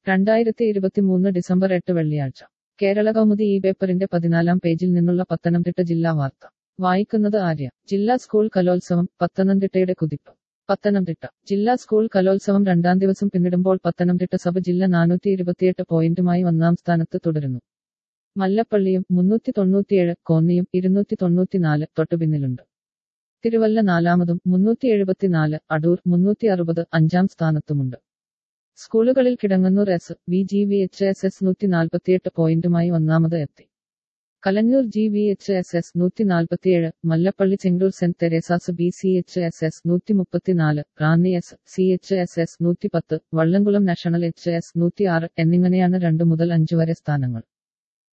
രണ്ടായിരത്തി ഇരുപത്തിമൂന്ന് ഡിസംബർ എട്ട് വെള്ളിയാഴ്ച കേരള കൗമുദി ഈ പേപ്പറിന്റെ പതിനാലാം പേജിൽ നിന്നുള്ള പത്തനംതിട്ട ജില്ലാ വാർത്ത വായിക്കുന്നത് ആര്യ ജില്ലാ സ്കൂൾ കലോത്സവം പത്തനംതിട്ടയുടെ കുതിപ്പ് പത്തനംതിട്ട ജില്ലാ സ്കൂൾ കലോത്സവം രണ്ടാം ദിവസം പിന്നിടുമ്പോൾ പത്തനംതിട്ട സഭ ജില്ല നാനൂറ്റി ഇരുപത്തിയെട്ട് പോയിന്റുമായി ഒന്നാം സ്ഥാനത്ത് തുടരുന്നു മല്ലപ്പള്ളിയും മുന്നൂറ്റി തൊണ്ണൂറ്റിയേഴ് കോന്നിയും ഇരുന്നൂറ്റി തൊണ്ണൂറ്റിനാല് തൊട്ടുപിന്നിലുണ്ട് തിരുവല്ല നാലാമതും മുന്നൂറ്റി എഴുപത്തിനാല് അടൂർ മുന്നൂറ്റി അറുപത് അഞ്ചാം സ്ഥാനത്തുമുണ്ട് സ്കൂളുകളിൽ Kidangannoor S V G V H S S നൂറ്റി നാൽപ്പത്തിയെട്ട് പോയിന്റുമായി ഒന്നാമത് എത്തി Kalanjoor G V H S S നൂറ്റി നാൽപ്പത്തിയേഴ് Mallappally Chengoor saint Theresa's B C H S S നൂറ്റി മുപ്പത്തിനാല് Ranni S C H S S നൂറ്റി പത്ത് വള്ളംകുളം നാഷണൽ എച്ച് എസ് നൂറ്റി ആറ് എന്നിങ്ങനെയാണ് രണ്ടു മുതൽ അഞ്ചു വരെ സ്ഥാനങ്ങൾ